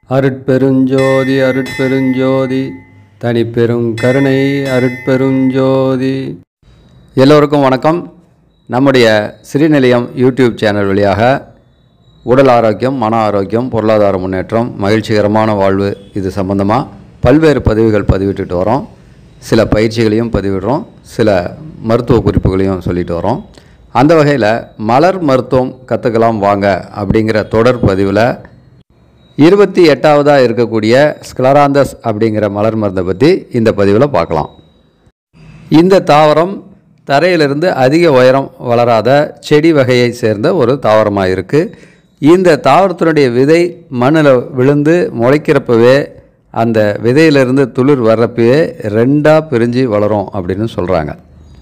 அருட்பெருஞ்சோதி அருட்பெருஞ்சோதி தனிப்பெரும் கருணை அருட்பெருஞ்சோதி எல்லோருக்கும் வணக்கம் நம்முடைய ஸ்ரீநிலையம் யூடியூப் சேனல் வழியாக உடல் ஆரோக்கியம் மன ஆரோக்கியம் பொருளாதார முன்னேற்றம் மகிழ்ச்சிகரமான வாழ்வு இது சம்பந்தமாக பல்வேறு பதிவுகள் பதிவிட்டுட்டு வரோம் சில பயிற்சிகளையும் பதிவிடுறோம் சில மருத்துவ குறிப்புகளையும் சொல்லிட்டு வரோம் அந்த வகையில் மலர் மருத்துவம் கற்றுக்கலாம் வாங்க அப்படிங்கிற தொடர் பதிவில் இருபத்தி எட்டாவதாக இருக்கக்கூடிய ஸ்க்லராந்தஸ் அப்படிங்கிற மலர் மருந்தை பற்றி இந்த பதிவில் பார்க்கலாம் இந்த தாவரம் தரையிலிருந்து அதிக உயரம் வளராத செடி வகையை சேர்ந்த ஒரு தாவரமாக இருக்குது இந்த தாவரத்தினுடைய விதை மண்ணில் விழுந்து முளைக்கிறப்பவே அந்த விதையிலிருந்து துளிர் வர்றப்பவே ரெண்டாக பிரிஞ்சு வளரும் அப்படின்னு சொல்கிறாங்க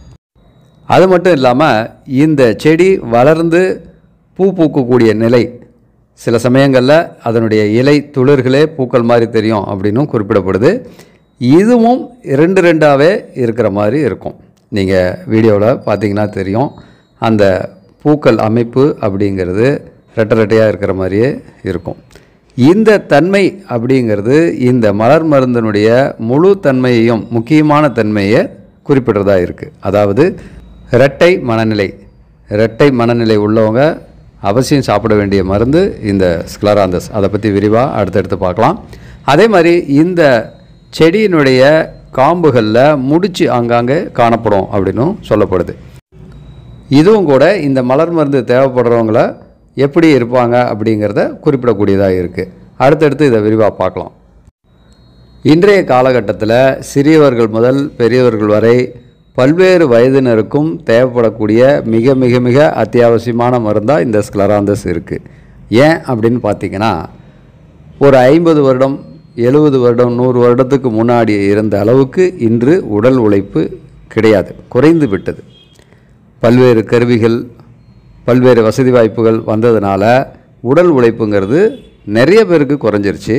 அது மட்டும் இல்லாமல் இந்த செடி வளர்ந்து பூ பூக்கக்கூடிய நிலை சில சமயங்களில் அதனுடைய இலை துளிர்களே பூக்கள் மாதிரி தெரியும் அப்படின்னும் குறிப்பிடப்படுது இதுவும் ரெண்டு ரெண்டாகவே இருக்கிற மாதிரி இருக்கும் நீங்கள் வீடியோவில் பார்த்தீங்கன்னா தெரியும் அந்த பூக்கள் அமைப்பு அப்படிங்கிறது ரெட்டை ரெட்டையாக இருக்கிற மாதிரியே இருக்கும் இந்த தன்மை அப்படிங்கிறது இந்த மலர் மருந்தினுடைய முழு தன்மையையும் முக்கியமான தன்மையை குறிப்பிடுறதா இருக்குது அதாவது இரட்டை மனநிலை இரட்டை மனநிலை உள்ளவங்க அவசியம் சாப்பிட வேண்டிய மருந்து இந்த ஸ்க்லராந்தஸ் அதை பற்றி விரிவாக அடுத்தடுத்து பார்க்கலாம் அதே மாதிரி இந்த செடியினுடைய காம்புகளில் முடிச்சு ஆங்காங்கே காணப்படும் அப்படின்னும் சொல்லப்படுது இதுவும் கூட இந்த மலர் மருந்து தேவைப்படுறவங்கள எப்படி இருப்பாங்க அப்படிங்கிறத குறிப்பிடக்கூடியதாக இருக்குது அடுத்தடுத்து இதை விரிவாக பார்க்கலாம் இன்றைய காலகட்டத்தில் சிறியவர்கள் முதல் பெரியவர்கள் வரை பல்வேறு வயதினருக்கும் தேவைப்படக்கூடிய மிக மிக மிக அத்தியாவசியமான மருந்தாக இந்த ஸ்க்லராந்தஸ் இருக்குது ஏன் அப்படின்னு பார்த்தீங்கன்னா ஒரு ஐம்பது வருடம் எழுபது வருடம் நூறு வருடத்துக்கு முன்னாடி இருந்த அளவுக்கு இன்று உடல் உழைப்பு கிடையாது குறைந்து விட்டது பல்வேறு கருவிகள் பல்வேறு வசதி வாய்ப்புகள் வந்ததுனால உடல் உழைப்புங்கிறது நிறைய பேருக்கு குறைஞ்சிருச்சு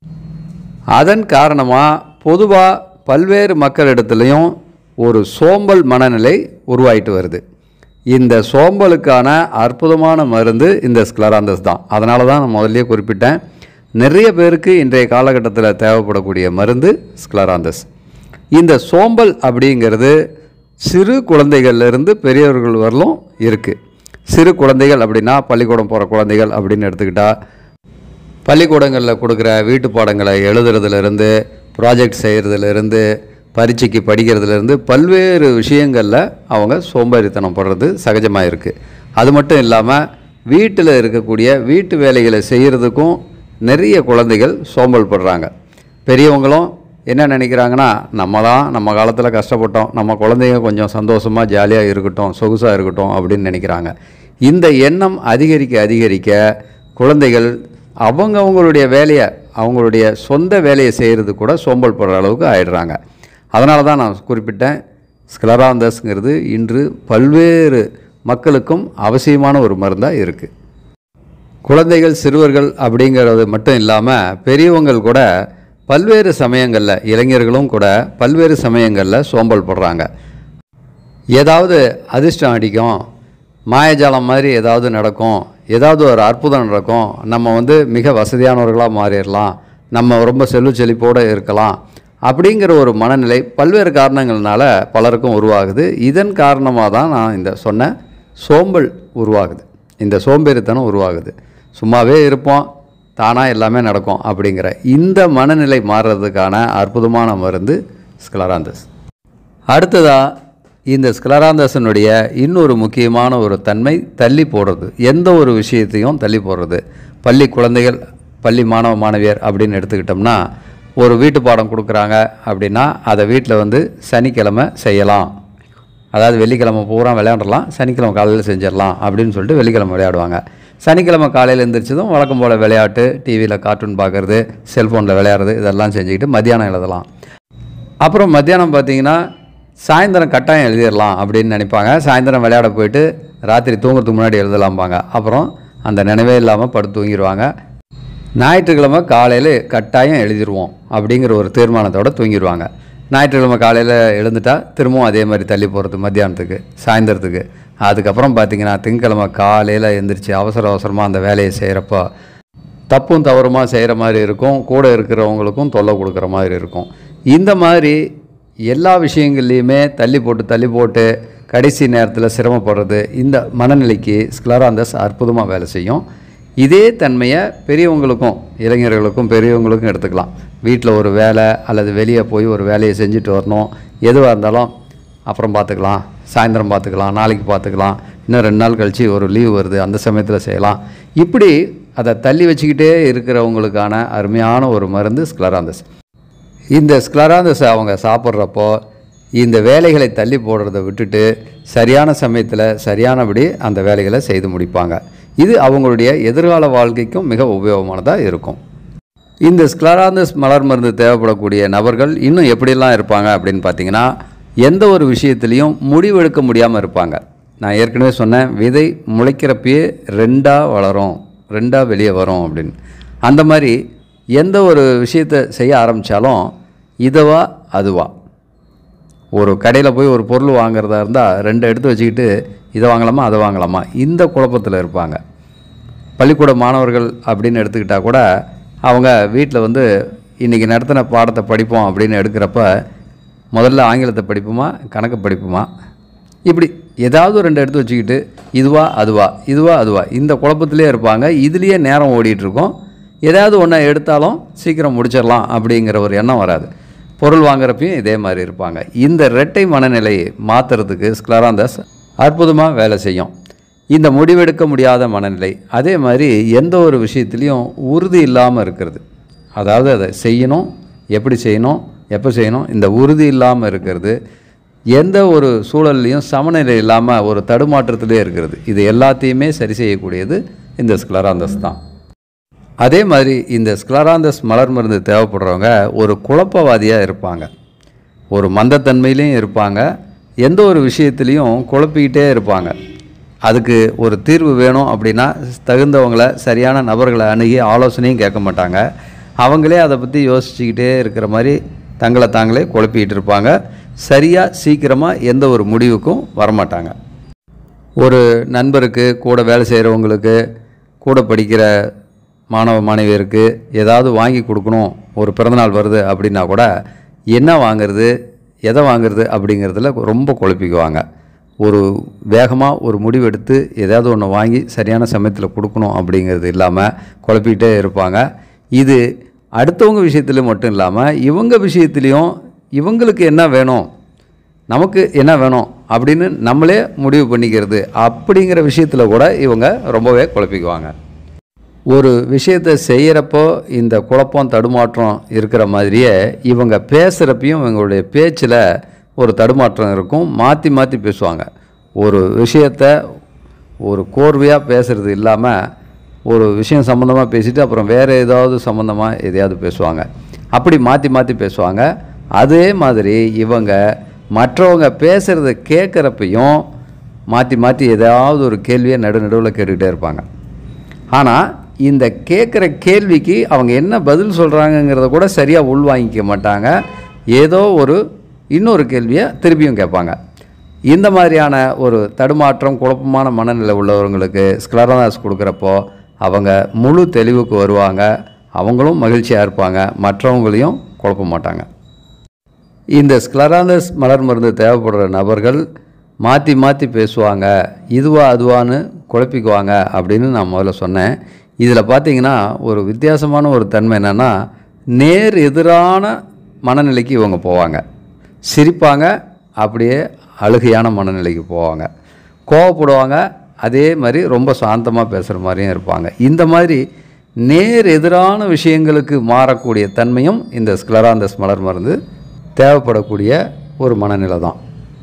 அதன் காரணமாக பொதுவாக பல்வேறு மக்களிடத்துலையும் ஒரு சோம்பல் மனநிலை உருவாயிட்டு வருது இந்த சோம்பலுக்கான அற்புதமான மருந்து இந்த ஸ்க்லராந்தஸ் தான் அதனால தான் நான் முதல்லயே குறிப்பிட்டேன் நிறைய பேருக்கு இன்றைய காலகட்டத்தில் தேவைப்படக்கூடிய மருந்து ஸ்க்லராந்தஸ் இந்த சோம்பல் அப்படிங்கிறது சிறு குழந்தைகள்லேருந்து பெரியவர்கள் வரலும் இருக்குது சிறு குழந்தைகள் அப்படின்னா பள்ளிக்கூடம் போகிற குழந்தைகள் அப்படின்னு எடுத்துக்கிட்டால் பள்ளிக்கூடங்களில் கொடுக்குற வீட்டு பாடங்களை எழுதுறதுலேருந்து ப்ராஜெக்ட் செய்கிறதுலேருந்து பரீட்சைக்கு படிக்கிறதுலேருந்து பல்வேறு விஷயங்களில் அவங்க சோம்பேறித்தனம் படுறது சகஜமாக இருக்குது அது மட்டும் இல்லாமல் வீட்டில் இருக்கக்கூடிய வீட்டு வேலைகளை செய்கிறதுக்கும் நிறைய குழந்தைகள் சோம்பல் படுறாங்க பெரியவங்களும் என்ன நினைக்கிறாங்கன்னா நம்ம தான் நம்ம காலத்தில் கஷ்டப்பட்டோம் நம்ம குழந்தைங்க கொஞ்சம் சந்தோஷமாக ஜாலியாக இருக்கட்டும் சொகுசாக இருக்கட்டும் அப்படின்னு நினைக்கிறாங்க இந்த எண்ணம் அதிகரிக்க அதிகரிக்க குழந்தைகள் அவங்கவங்களுடைய வேலையை அவங்களுடைய சொந்த வேலையை செய்கிறது கூட சோம்பல் படுற அளவுக்கு ஆயிடுறாங்க அதனால தான் நான் குறிப்பிட்டேன் ஸ்க்லராந்தஸ்ங்கிறது இன்று பல்வேறு மக்களுக்கும் அவசியமான ஒரு மருந்தாக இருக்குது குழந்தைகள் சிறுவர்கள் அப்படிங்கிறது மட்டும் இல்லாமல் பெரியவங்கள் கூட பல்வேறு சமயங்களில் இளைஞர்களும் கூட பல்வேறு சமயங்களில் சோம்பல் படுறாங்க ஏதாவது அதிர்ஷ்டம் அடிக்கும் மாயஜாலம் மாதிரி ஏதாவது நடக்கும் ஏதாவது ஒரு அற்புதம் நடக்கும் நம்ம வந்து மிக வசதியானவர்களாக மாறிடலாம் நம்ம ரொம்ப செல்வ செழிப்போடு இருக்கலாம் அப்படிங்கிற ஒரு மனநிலை பல்வேறு காரணங்கள்னால பலருக்கும் உருவாகுது இதன் காரணமாக தான் நான் இந்த சொன்ன சோம்பல் உருவாகுது இந்த சோம்பேறித்தனம் உருவாகுது சும்மாவே இருப்போம் தானாக எல்லாமே நடக்கும் அப்படிங்கிற இந்த மனநிலை மாறுறதுக்கான அற்புதமான மருந்து ஸ்க்லராந்தஸ் அடுத்ததாக இந்த ஸ்க்லராந்தஸனுடைய இன்னொரு முக்கியமான ஒரு தன்மை தள்ளி போடுறது எந்த ஒரு விஷயத்தையும் தள்ளி போடுறது பள்ளி குழந்தைகள் பள்ளி மாணவ மாணவியர் அப்படின்னு எடுத்துக்கிட்டோம்னா ஒரு வீட்டு பாடம் கொடுக்குறாங்க அப்படின்னா அதை வீட்டில் வந்து சனிக்கிழமை செய்யலாம் அதாவது வெள்ளிக்கிழமை பூரா விளையாடலாம் சனிக்கிழமை காலையில் செஞ்சிடலாம் அப்படின்னு சொல்லிட்டு வெள்ளிக்கிழமை விளையாடுவாங்க சனிக்கிழமை காலையில் எழுந்திரிச்சதும் வழக்கம் போல் விளையாட்டு டிவியில் கார்ட்டூன் பார்க்குறது செல்ஃபோனில் விளையாடுறது இதெல்லாம் செஞ்சுக்கிட்டு மத்தியானம் எழுதலாம் அப்புறம் மத்தியானம் பார்த்தீங்கன்னா சாயந்தரம் கட்டாயம் எழுதிடலாம் அப்படின்னு நினைப்பாங்க சாயந்தரம் விளையாட போயிட்டு ராத்திரி தூங்குறதுக்கு முன்னாடி எழுதலாம்பாங்க அப்புறம் அந்த நினைவே இல்லாமல் படுத்து தூங்கிடுவாங்க ஞாயிற்றுக்கிழமை காலையில் கட்டாயம் எழுதிடுவோம் அப்படிங்கிற ஒரு தீர்மானத்தோடு தூங்கிடுவாங்க ஞாயிற்றுக்கிழமை காலையில் எழுந்துட்டா திரும்பவும் அதே மாதிரி தள்ளி போகிறது மத்தியானத்துக்கு சாயந்தரத்துக்கு அதுக்கப்புறம் பார்த்தீங்கன்னா திங்கக்கிழமை காலையில் எழுந்திரிச்சு அவசர அவசரமாக அந்த வேலையை செய்கிறப்போ தப்பும் தவறுமா செய்கிற மாதிரி இருக்கும் கூட இருக்கிறவங்களுக்கும் தொல்லை கொடுக்குற மாதிரி இருக்கும் இந்த மாதிரி எல்லா விஷயங்கள்லையுமே தள்ளி போட்டு தள்ளி போட்டு கடைசி நேரத்தில் சிரமப்படுறது இந்த மனநிலைக்கு ஸ்க்லராந்தஸ் அற்புதமாக வேலை செய்யும் இதே தன்மையை பெரியவங்களுக்கும் இளைஞர்களுக்கும் பெரியவங்களுக்கும் எடுத்துக்கலாம் வீட்டில் ஒரு வேலை அல்லது வெளியே போய் ஒரு வேலையை செஞ்சுட்டு வரணும் எதுவாக இருந்தாலும் அப்புறம் பார்த்துக்கலாம் சாயந்தரம் பார்த்துக்கலாம் நாளைக்கு பார்த்துக்கலாம் இன்னும் ரெண்டு நாள் கழித்து ஒரு லீவ் வருது அந்த சமயத்தில் செய்யலாம் இப்படி அதை தள்ளி வச்சுக்கிட்டே இருக்கிறவங்களுக்கான அருமையான ஒரு மருந்து ஸ்க்லராந்தஸ் இந்த ஸ்க்லராந்தஸை அவங்க சாப்பிட்றப்போ இந்த வேலைகளை தள்ளி போடுறத விட்டுட்டு சரியான சமயத்தில் சரியானபடி அந்த வேலைகளை செய்து முடிப்பாங்க இது அவங்களுடைய எதிர்கால வாழ்க்கைக்கும் மிக உபயோகமானதாக இருக்கும் இந்த ஸ்க்லராந்தஸ் மலர் மருந்து தேவைப்படக்கூடிய நபர்கள் இன்னும் எப்படிலாம் இருப்பாங்க அப்படின்னு பார்த்தீங்கன்னா எந்த ஒரு விஷயத்துலையும் முடிவெடுக்க முடியாமல் இருப்பாங்க நான் ஏற்கனவே சொன்னேன் விதை முளைக்கிறப்பயே ரெண்டாக வளரும் ரெண்டாக வெளியே வரும் அப்படின்னு அந்த மாதிரி எந்த ஒரு விஷயத்தை செய்ய ஆரம்பித்தாலும் இதுவா அதுவா ஒரு கடையில் போய் ஒரு பொருள் வாங்குறதா இருந்தால் ரெண்டு எடுத்து வச்சுக்கிட்டு இதை வாங்கலாமா அதை வாங்கலாமா இந்த குழப்பத்தில் இருப்பாங்க பள்ளிக்கூட மாணவர்கள் அப்படின்னு எடுத்துக்கிட்டால் கூட அவங்க வீட்டில் வந்து இன்றைக்கி நடத்தின பாடத்தை படிப்போம் அப்படின்னு எடுக்கிறப்ப முதல்ல ஆங்கிலத்தை படிப்புமா கணக்கு படிப்புமா இப்படி ஏதாவது ரெண்டு எடுத்து வச்சுக்கிட்டு இதுவா அதுவா இதுவா அதுவா இந்த குழப்பத்திலே இருப்பாங்க இதுலேயே நேரம் ஓடிட்டு இருக்கும் ஏதாவது ஒன்றை எடுத்தாலும் சீக்கிரம் முடிச்சிடலாம் அப்படிங்கிற ஒரு எண்ணம் வராது பொருள் வாங்குறப்பையும் இதே மாதிரி இருப்பாங்க இந்த இரட்டை மனநிலையை மாற்றுறதுக்கு ஸ்க்லராந்தஸ் அற்புதமாக வேலை செய்யும் இந்த முடிவெடுக்க முடியாத மனநிலை அதே மாதிரி எந்த ஒரு விஷயத்துலையும் உறுதி இல்லாமல் இருக்கிறது அதாவது அதை செய்யணும் எப்படி செய்யணும் எப்போ செய்யணும் இந்த உறுதி இல்லாமல் இருக்கிறது எந்த ஒரு சூழல்லையும் சமநிலை இல்லாமல் ஒரு தடுமாற்றத்திலே இருக்கிறது இது எல்லாத்தையுமே சரி செய்யக்கூடியது இந்த ஸ்க்லராந்தஸ் தான் அதே மாதிரி இந்த ஸ்க்லராந்தஸ் மலர் மருந்து தேவைப்படுறவங்க ஒரு குழப்பவாதியாக இருப்பாங்க ஒரு மந்தத்தன்மையிலையும் இருப்பாங்க எந்த ஒரு விஷயத்துலையும் குழப்பிக்கிட்டே இருப்பாங்க அதுக்கு ஒரு தீர்வு வேணும் அப்படின்னா தகுந்தவங்களை சரியான நபர்களை அணுகி ஆலோசனையும் கேட்க மாட்டாங்க அவங்களே அதை பற்றி யோசிச்சுக்கிட்டே இருக்கிற மாதிரி தங்களை தாங்களே குழப்பிக்கிட்டு இருப்பாங்க சரியாக சீக்கிரமாக எந்த ஒரு முடிவுக்கும் வரமாட்டாங்க ஒரு நண்பருக்கு கூட வேலை செய்கிறவங்களுக்கு கூட படிக்கிற மாணவ மாணவியருக்கு ஏதாவது வாங்கி கொடுக்கணும் ஒரு பிறந்தநாள் வருது அப்படின்னா கூட என்ன வாங்குறது எதை வாங்குறது அப்படிங்கிறதுல ரொம்ப குழப்பிக்குவாங்க ஒரு வேகமாக ஒரு முடிவு எடுத்து ஏதாவது ஒன்று வாங்கி சரியான சமயத்தில் கொடுக்கணும் அப்படிங்கிறது இல்லாமல் குழப்பிக்கிட்டே இருப்பாங்க இது அடுத்தவங்க விஷயத்துலையும் மட்டும் இல்லாமல் இவங்க விஷயத்துலேயும் இவங்களுக்கு என்ன வேணும் நமக்கு என்ன வேணும் அப்படின்னு நம்மளே முடிவு பண்ணிக்கிறது அப்படிங்கிற விஷயத்தில் கூட இவங்க ரொம்பவே குழப்பிக்குவாங்க ஒரு விஷயத்தை செய்கிறப்போ இந்த குழப்பம் தடுமாற்றம் இருக்கிற மாதிரியே இவங்க பேசுகிறப்பையும் இவங்களுடைய பேச்சில் ஒரு தடுமாற்றம் இருக்கும் மாற்றி மாற்றி பேசுவாங்க ஒரு விஷயத்த ஒரு கோர்வையாக பேசுகிறது இல்லாமல் ஒரு விஷயம் சம்மந்தமாக பேசிட்டு அப்புறம் வேறு ஏதாவது சம்மந்தமாக எதையாவது பேசுவாங்க அப்படி மாற்றி மாற்றி பேசுவாங்க அதே மாதிரி இவங்க மற்றவங்க பேசுகிறத கேட்குறப்பையும் மாற்றி மாற்றி ஏதாவது ஒரு கேள்வியை நடு நடுவில் கேட்டுக்கிட்டே இருப்பாங்க ஆனால் இந்த கேட்குற கேள்விக்கு அவங்க என்ன பதில் சொல்கிறாங்கங்கிறத கூட சரியாக உள்வாங்கிக்க மாட்டாங்க ஏதோ ஒரு இன்னொரு கேள்வியை திருப்பியும் கேட்பாங்க இந்த மாதிரியான ஒரு தடுமாற்றம் குழப்பமான மனநிலை உள்ளவங்களுக்கு ஸ்க்லரோனாஸ் கொடுக்குறப்போ அவங்க முழு தெளிவுக்கு வருவாங்க அவங்களும் மகிழ்ச்சியாக இருப்பாங்க மற்றவங்களையும் குழப்ப மாட்டாங்க இந்த ஸ்க்லரானஸ் மலர் மருந்து தேவைப்படுற நபர்கள் மாற்றி மாற்றி பேசுவாங்க இதுவா அதுவான்னு குழப்பிக்குவாங்க அப்படின்னு நான் முதல்ல சொன்னேன் இதில் பார்த்தீங்கன்னா ஒரு வித்தியாசமான ஒரு தன்மை என்னென்னா நேர் எதிரான மனநிலைக்கு இவங்க போவாங்க சிரிப்பாங்க அப்படியே அழுகையான மனநிலைக்கு போவாங்க கோவப்படுவாங்க அதே மாதிரி ரொம்ப சாந்தமாக பேசுகிற மாதிரியும் இருப்பாங்க இந்த மாதிரி நேர் எதிரான விஷயங்களுக்கு மாறக்கூடிய தன்மையும் இந்த ஸ்க்லராந்தஸ் மலர் மருந்து தேவைப்படக்கூடிய ஒரு மனநிலை தான்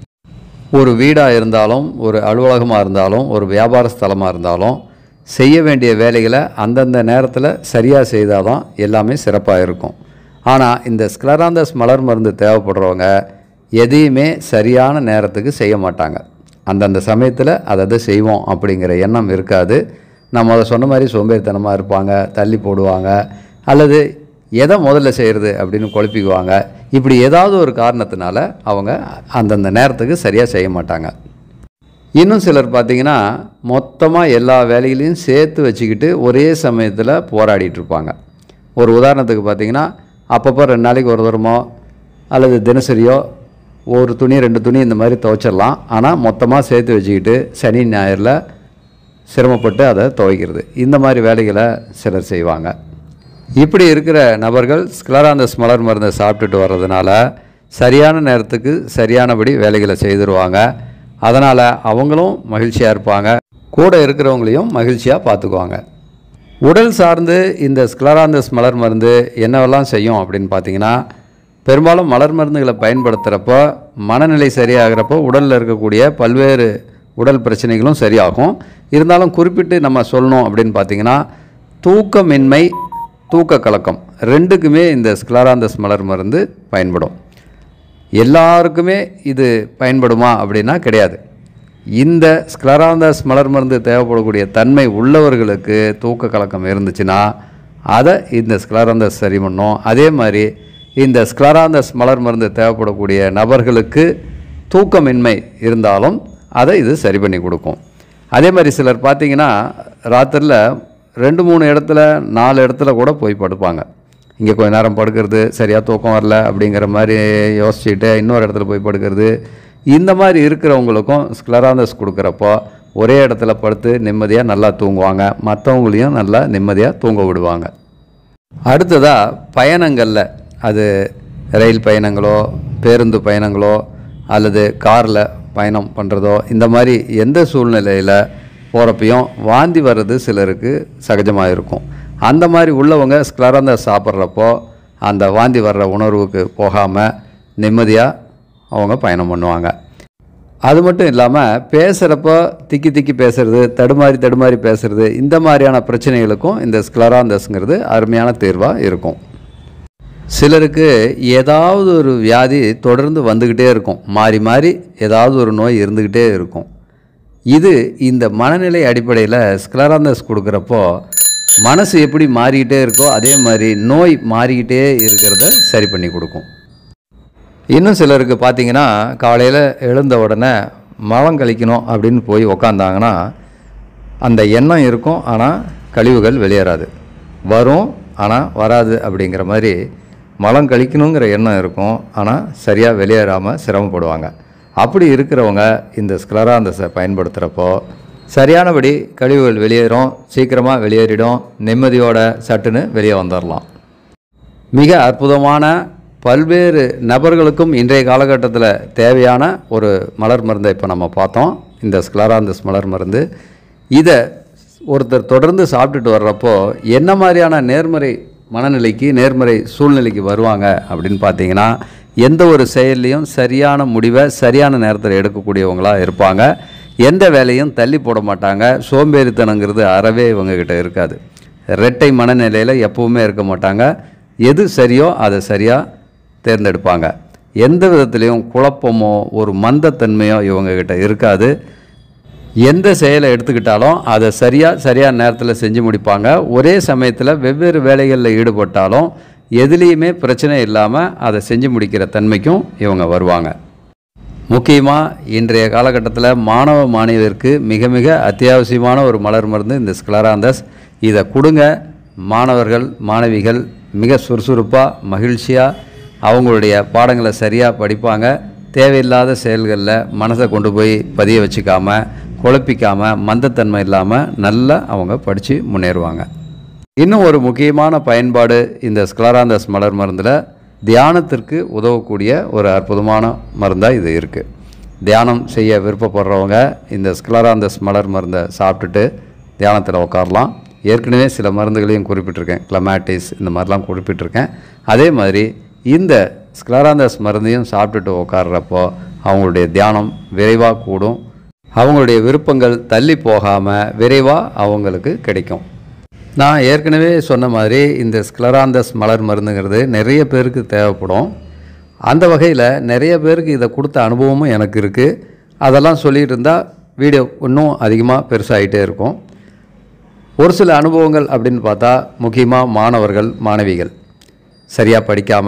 ஒரு வீடாக இருந்தாலும் ஒரு அலுவலகமாக இருந்தாலும் ஒரு வியாபார ஸ்தலமாக இருந்தாலும் செய்ய வேண்டிய வேலைகளை அந்தந்த நேரத்தில் சரியாக செய்தால் தான் எல்லாமே சிறப்பாக இருக்கும் ஆனால் இந்த ஸ்க்லராந்தஸ் மலர் மருந்து தேவைப்படுறவங்க எதையுமே சரியான நேரத்துக்கு செய்ய மாட்டாங்க அந்தந்த சமயத்தில் அதை அதை செய்வோம் அப்படிங்கிற எண்ணம் இருக்காது நம்ம அதை சொன்ன மாதிரி சோம்பேறித்தனமாக இருப்பாங்க தள்ளி போடுவாங்க அல்லது எதை முதல்ல செய்கிறது அப்படின்னு குழப்பிக்குவாங்க இப்படி ஏதாவது ஒரு காரணத்தினால அவங்க அந்தந்த நேரத்துக்கு சரியாக செய்ய மாட்டாங்க இன்னும் சிலர் பார்த்தீங்கன்னா மொத்தமாக எல்லா வேலைகளையும் சேர்த்து வச்சுக்கிட்டு ஒரே சமயத்தில் போராடிட்டு இருப்பாங்க ஒரு உதாரணத்துக்கு பார்த்தீங்கன்னா அப்பப்போ ரெண்டு நாளைக்கு ஒரு தரமோ அல்லது தினசரியோ ஒரு துணி ரெண்டு துணி இந்த மாதிரி துவைச்சிடலாம் ஆனால் மொத்தமாக சேர்த்து வச்சுக்கிட்டு சனி ஞாயிறில் சிரமப்பட்டு அதை துவைக்கிறது இந்த மாதிரி வேலைகளை சிலர் செய்வாங்க இப்படி இருக்கிற நபர்கள் ஸ்க்லராந்தஸ் மலர் மருந்தை சாப்பிட்டுட்டு வர்றதுனால சரியான நேரத்துக்கு சரியானபடி வேலைகளை செய்திருவாங்க அதனால் அவங்களும் மகிழ்ச்சியாக இருப்பாங்க கூட இருக்கிறவங்களையும் மகிழ்ச்சியாக பார்த்துக்குவாங்க உடல் சார்ந்து இந்த ஸ்க்லராந்தஸ் மலர் மருந்து என்னவெல்லாம் செய்யும் அப்படின்னு பார்த்தீங்கன்னா பெரும்பாலும் மலர் மருந்துகளை பயன்படுத்துகிறப்போ மனநிலை சரியாகிறப்போ உடலில் இருக்கக்கூடிய பல்வேறு உடல் பிரச்சனைகளும் சரியாகும் இருந்தாலும் குறிப்பிட்டு நம்ம சொல்லணும் அப்படின்னு பார்த்தீங்கன்னா தூக்கமின்மை தூக்க கலக்கம் ரெண்டுக்குமே இந்த ஸ்க்லராந்தஸ் மலர் மருந்து பயன்படும் எல்லாருக்குமே இது பயன்படுமா அப்படின்னா கிடையாது இந்த ஸ்க்லராந்தஸ் மலர் மருந்து தேவைப்படக்கூடிய தன்மை உள்ளவர்களுக்கு தூக்க கலக்கம் இருந்துச்சுன்னா அதை இந்த ஸ்க்லராந்தஸ் சரி பண்ணும் அதே மாதிரி இந்த ஸ்க்லராந்தஸ் மலர் மருந்து தேவைப்படக்கூடிய நபர்களுக்கு தூக்கமின்மை இருந்தாலும் அதை இது சரி பண்ணி கொடுக்கும் அதே மாதிரி சிலர் பார்த்தீங்கன்னா ராத்திரியில் ரெண்டு மூணு இடத்துல நாலு இடத்துல கூட போய் படுப்பாங்க இங்கே கொஞ்ச நேரம் படுக்கிறது சரியாக தூக்கம் வரல அப்படிங்கிற மாதிரி யோசிச்சுட்டு இன்னொரு இடத்துல போய் படுக்கிறது இந்த மாதிரி இருக்கிறவங்களுக்கும் ஸ்க்லராந்தஸ் கொடுக்குறப்போ ஒரே இடத்துல படுத்து நிம்மதியாக நல்லா தூங்குவாங்க மற்றவங்களையும் நல்லா நிம்மதியாக தூங்க விடுவாங்க அடுத்ததாக பயணங்களில் அது ரயில் பயணங்களோ பேருந்து பயணங்களோ அல்லது காரில் பயணம் பண்ணுறதோ இந்த மாதிரி எந்த சூழ்நிலையில் போகிறப்பையும் வாந்தி வர்றது சிலருக்கு சகஜமாக இருக்கும் அந்த மாதிரி உள்ளவங்க ஸ்க்லரந்த சாப்பிட்றப்போ அந்த வாந்தி வர்ற உணர்வுக்கு போகாமல் நிம்மதியாக அவங்க பயணம் பண்ணுவாங்க அது மட்டும் இல்லாமல் பேசுகிறப்போ திக்கி திக்கி பேசுறது தடுமாறி தடுமாறி பேசுறது இந்த மாதிரியான பிரச்சனைகளுக்கும் இந்த ஸ்க்லராந்தஸ்ங்கிறது அருமையான தீர்வாக இருக்கும் சிலருக்கு ஏதாவது ஒரு வியாதி தொடர்ந்து வந்துக்கிட்டே இருக்கும் மாறி மாறி ஏதாவது ஒரு நோய் இருந்துக்கிட்டே இருக்கும் இது இந்த மனநிலை அடிப்படையில் ஸ்க்லராந்தஸ் கொடுக்குறப்போ மனசு எப்படி மாறிக்கிட்டே இருக்கோ அதே மாதிரி நோய் மாறிக்கிட்டே இருக்கிறத சரி பண்ணி கொடுக்கும் இன்னும் சிலருக்கு பார்த்தீங்கன்னா காலையில் எழுந்த உடனே மலம் கழிக்கணும் அப்படின்னு போய் உக்காந்தாங்கன்னா அந்த எண்ணம் இருக்கும் ஆனால் கழிவுகள் வெளியேறாது வரும் ஆனால் வராது அப்படிங்கிற மாதிரி மலம் கழிக்கணுங்கிற எண்ணம் இருக்கும் ஆனால் சரியாக வெளியேறாமல் சிரமப்படுவாங்க அப்படி இருக்கிறவங்க இந்த ஸ்க்லராந்தஸை பயன்படுத்துகிறப்போ சரியானபடி கழிவுகள் வெளியேறும் சீக்கிரமாக வெளியேறிடும் நிம்மதியோட சட்டுன்னு வெளியே வந்துடலாம் மிக அற்புதமான பல்வேறு நபர்களுக்கும் இன்றைய காலகட்டத்தில் தேவையான ஒரு மலர் மருந்தை இப்போ நம்ம பார்த்தோம் இந்த ஸ்க்லராந்தஸ் மலர் மருந்து இதை ஒருத்தர் தொடர்ந்து சாப்பிட்டுட்டு வர்றப்போ என்ன மாதிரியான நேர்மறை மனநிலைக்கு நேர்மறை சூழ்நிலைக்கு வருவாங்க அப்படின்னு பார்த்தீங்கன்னா எந்த ஒரு செயல்லையும் சரியான முடிவை சரியான நேரத்தில் எடுக்கக்கூடியவங்களாக இருப்பாங்க எந்த வேலையும் தள்ளி போட மாட்டாங்க சோம்பேறித்தனங்கிறது அறவே இவங்கக்கிட்ட இருக்காது இரட்டை மனநிலையில் எப்பவுமே இருக்க மாட்டாங்க எது சரியோ அதை சரியாக தேர்ந்தெடுப்பாங்க எந்த விதத்துலேயும் குழப்பமோ ஒரு மந்தத்தன்மையோ இவங்கக்கிட்ட இருக்காது எந்த செயலை எடுத்துக்கிட்டாலும் அதை சரியாக சரியான நேரத்தில் செஞ்சு முடிப்பாங்க ஒரே சமயத்தில் வெவ்வேறு வேலைகளில் ஈடுபட்டாலும் எதுலேயுமே பிரச்சனை இல்லாமல் அதை செஞ்சு முடிக்கிற தன்மைக்கும் இவங்க வருவாங்க முக்கியமாக இன்றைய காலகட்டத்தில் மாணவ மாணவியருக்கு மிக மிக அத்தியாவசியமான ஒரு மலர் மருந்து இந்த ஸ்க்லராந்தஸ் இதை கொடுங்க மாணவர்கள் மாணவிகள் மிக சுறுசுறுப்பாக மகிழ்ச்சியாக அவங்களுடைய பாடங்களை சரியாக படிப்பாங்க தேவையில்லாத செயல்களில் மனசை கொண்டு போய் பதிய வச்சுக்காம குழப்பிக்காமல் மந்தத்தன்மை இல்லாமல் நல்லா அவங்க படித்து முன்னேறுவாங்க இன்னும் ஒரு முக்கியமான பயன்பாடு இந்த ஸ்க்லராந்தஸ் மலர் மருந்தில் தியானத்திற்கு உதவக்கூடிய ஒரு அற்புதமான மருந்தாக இது இருக்குது தியானம் செய்ய விருப்பப்படுறவங்க இந்த ஸ்க்லராந்தஸ் மலர் மருந்தை சாப்பிட்டுட்டு தியானத்தில் உட்காரலாம் ஏற்கனவே சில மருந்துகளையும் குறிப்பிட்டிருக்கேன் கிளமேட்டிஸ் இந்த மாதிரிலாம் குறிப்பிட்டிருக்கேன் அதே மாதிரி இந்த ஸ்க்லராந்தஸ் மருந்தையும் சாப்பிட்டுட்டு உட்கார்றப்போ அவங்களுடைய தியானம் விரைவாக கூடும் அவங்களுடைய விருப்பங்கள் தள்ளி போகாமல் விரைவாக அவங்களுக்கு கிடைக்கும் நான் ஏற்கனவே சொன்ன மாதிரி இந்த ஸ்க்லராந்தஸ் மலர் மருந்துங்கிறது நிறைய பேருக்கு தேவைப்படும் அந்த வகையில் நிறைய பேருக்கு இதை கொடுத்த அனுபவமும் எனக்கு இருக்குது அதெல்லாம் சொல்லிகிட்டு இருந்தால் வீடியோ இன்னும் அதிகமாக பெருசாகிட்டே இருக்கும் ஒரு சில அனுபவங்கள் அப்படின்னு பார்த்தா முக்கியமாக மாணவர்கள் மாணவிகள் சரியாக படிக்காமல்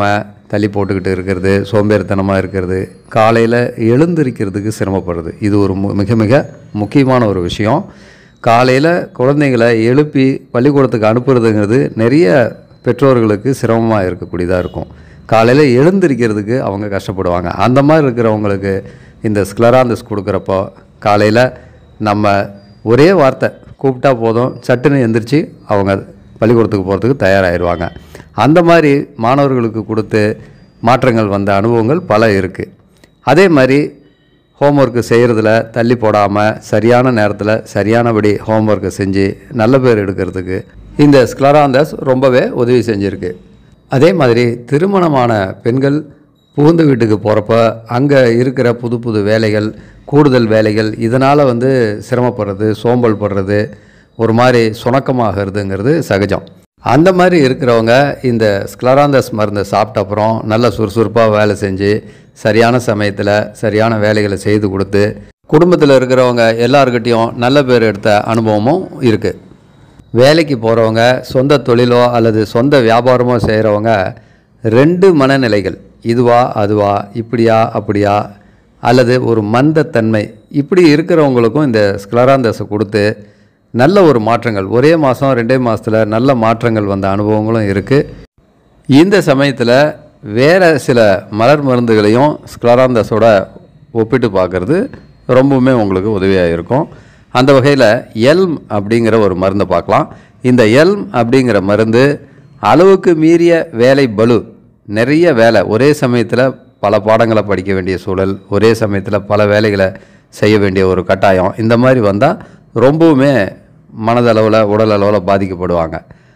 தள்ளி போட்டுக்கிட்டு இருக்கிறது சோம்பேறித்தனமாக இருக்கிறது காலையில் எழுந்திருக்கிறதுக்கு சிரமப்படுறது இது ஒரு மு- மிக மிக முக்கியமான ஒரு விஷயம் காலையில் குழந்தைங்களை எழுப்பி பள்ளிக்கூடத்துக்கு அனுப்புறதுங்கிறது நிறைய பெற்றோர்களுக்கு சிரமமாக இருக்கக்கூடியதாக இருக்கும் காலையில் எழுந்திருக்கிறதுக்கு அவங்க கஷ்டப்படுவாங்க அந்த மாதிரி இருக்கிறவங்களுக்கு இந்த ஸ்க்லராந்தஸ் கொடுக்குறப்போ காலையில் நம்ம ஒரே வார்த்தை கூப்பிட்டா போதும் சட்டுன்னு எந்திரிச்சு அவங்க பள்ளிக்கூடத்துக்கு போகிறதுக்கு தயாராகிடுவாங்க அந்த மாதிரி மாணவர்களுக்கு கொடுத்து மாற்றங்கள் வந்த அனுபவங்கள் பல இருக்குது அதே மாதிரி ஹோம்ஒர்க்கு செய்கிறதுல தள்ளி போடாமல் சரியான நேரத்தில் சரியானபடி ஹோம்ஒர்க்கை செஞ்சு நல்ல பேர் எடுக்கிறதுக்கு இந்த ஸ்க்லராந்தஸ் ரொம்பவே உதவி செஞ்சுருக்கு அதே மாதிரி திருமணமான பெண்கள் புகுந்த வீட்டுக்கு போகிறப்ப அங்கே இருக்கிற புது புது வேலைகள் கூடுதல் வேலைகள் இதனால் வந்து சிரமப்படுறது சோம்பல் படுறது ஒரு மாதிரி சுணக்கமாகிறதுங்கிறது சகஜம் அந்த மாதிரி இருக்கிறவங்க இந்த ஸ்க்லராந்தஸ் மருந்தை சாப்பிட்ட அப்புறம் நல்ல சுறுசுறுப்பாக வேலை செஞ்சு சரியான சமயத்தில் சரியான வேலைகளை செய்து கொடுத்து குடும்பத்தில் இருக்கிறவங்க எல்லாருக்கிட்டேயும் நல்ல பேர் எடுத்த அனுபவமும் இருக்குது வேலைக்கு போகிறவங்க சொந்த தொழிலோ அல்லது சொந்த வியாபாரமோ செய்கிறவங்க ரெண்டு மனநிலைகள் இதுவா அதுவா இப்படியா அப்படியா அல்லது ஒரு மந்தத்தன்மை இப்படி இருக்கிறவங்களுக்கும் இந்த ஸ்க்லராந்தஸை கொடுத்து நல்ல ஒரு மாற்றங்கள் ஒரே மாதம் ரெண்டே மாதத்தில் நல்ல மாற்றங்கள் வந்த அனுபவங்களும் இருக்குது இந்த சமயத்தில் வேறு சில மலர் மருந்துகளையும் ஸ்க்லராந்தஸோட ஒப்பிட்டு பார்க்குறது ரொம்பவுமே உங்களுக்கு உதவியாக இருக்கும் அந்த வகையில் எல்ம் அப்படிங்கிற ஒரு மருந்தை பார்க்கலாம் இந்த எல்ம் அப்படிங்கிற மருந்து அளவுக்கு மீறிய வேலை பளு நிறைய வேலை ஒரே சமயத்தில் பல பாடங்களை படிக்க வேண்டிய சூழல் ஒரே சமயத்தில் பல வேலைகளை செய்ய வேண்டிய ஒரு கட்டாயம் இந்த மாதிரி வந்தால் ரொம்பவுமே மனதளவில் உடல் அளவில் பாதிக்கப்படுவாங்க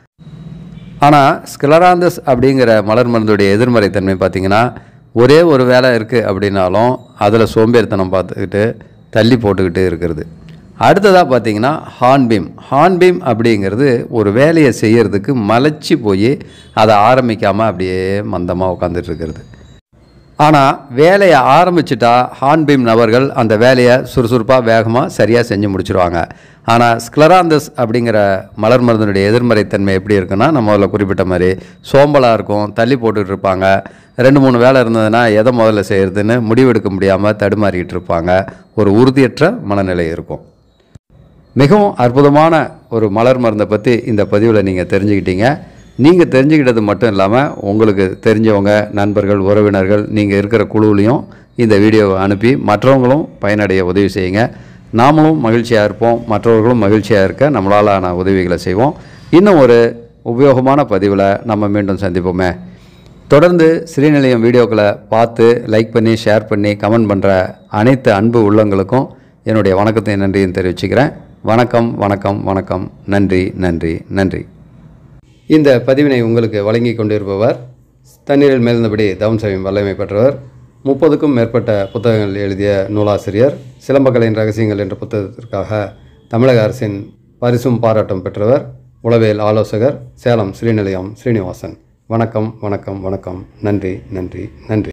ஆனால் ஸ்கிலராந்தஸ் அப்படிங்கிற மலர் மருந்துடைய எதிர்மறைத்தன்மை பார்த்திங்கன்னா ஒரே ஒரு வேலை இருக்குது அப்படின்னாலும் அதில் சோம்பேறித்தனம் பார்த்துக்கிட்டு தள்ளி போட்டுக்கிட்டு இருக்கிறது அடுத்ததாக பார்த்தீங்கன்னா ஹார்ன்பீம் ஹார்ன்பீம் அப்படிங்கிறது ஒரு வேலையை செய்யறதுக்கு மலைச்சி போய் அதை ஆரம்பிக்காமல் அப்படியே மந்தமாக உட்காந்துட்டு இருக்கிறது ஆனால் வேலையை ஆரம்பிச்சிட்டா ஹார்ன்பீம் நபர்கள் அந்த வேலையை சுறுசுறுப்பாக வேகமாக சரியாக செஞ்சு முடிச்சிருவாங்க ஆனால் ஸ்க்லராந்தஸ் அப்படிங்கிற மலர் மருந்தினுடைய எதிர்மறைத்தன்மை எப்படி இருக்குன்னா நம்ம முதல்ல குறிப்பிட்ட மாதிரி சோம்பலாக இருக்கும் தள்ளி போட்டுட்டு இருப்பாங்க ரெண்டு மூணு வேலை இருந்ததுன்னா எதை முதல்ல செய்கிறதுன்னு முடிவெடுக்க முடியாமல் தடுமாறிக்கிட்டு இருப்பாங்க ஒரு உறுதியற்ற மனநிலை இருக்கும் மிகவும் அற்புதமான ஒரு மலர் மருந்தை பற்றி இந்த பதிவில் நீங்கள் தெரிஞ்சுக்கிட்டீங்க நீங்கள் தெரிஞ்சுக்கிட்டது மட்டும் இல்லாமல் உங்களுக்கு தெரிஞ்சவங்க நண்பர்கள் உறவினர்கள் நீங்கள் இருக்கிற குழுவிலையும் இந்த வீடியோவை அனுப்பி மற்றவங்களும் பயனடைய உதவி செய்யுங்க நாமளும் மகிழ்ச்சியாக இருப்போம் மற்றவர்களும் மகிழ்ச்சியாக இருக்க நம்மளாலான உதவிகளை செய்வோம் இன்னும் ஒரு உபயோகமான பதிவில் நம்ம மீண்டும் சந்திப்போமே தொடர்ந்து ஸ்ரீநிலையம் வீடியோக்களை பார்த்து லைக் பண்ணி ஷேர் பண்ணி கமெண்ட் பண்ணுற அனைத்து அன்பு உள்ளங்களுக்கும் என்னுடைய வணக்கத்தை நன்றியும் தெரிவிச்சுக்கிறேன் வணக்கம் வணக்கம் வணக்கம் நன்றி நன்றி நன்றி இந்த பதிவினை உங்களுக்கு வழங்கி கொண்டிருப்பவர் தண்ணீரில் மேல்ந்தபடி தவம் செய்யும் வல்லமை பெற்றவர் முப்பதுக்கும் மேற்பட்ட புத்தகங்கள் எழுதிய நூலாசிரியர் சிலம்பக்கலையின் ரகசியங்கள் என்ற புத்தகத்திற்காக தமிழக அரசின் பரிசும் பாராட்டும் பெற்றவர் உளவியல் ஆலோசகர் சேலம் ஸ்ரீநிலையம் ஸ்ரீனிவாசன் வணக்கம் வணக்கம் வணக்கம் நன்றி நன்றி நன்றி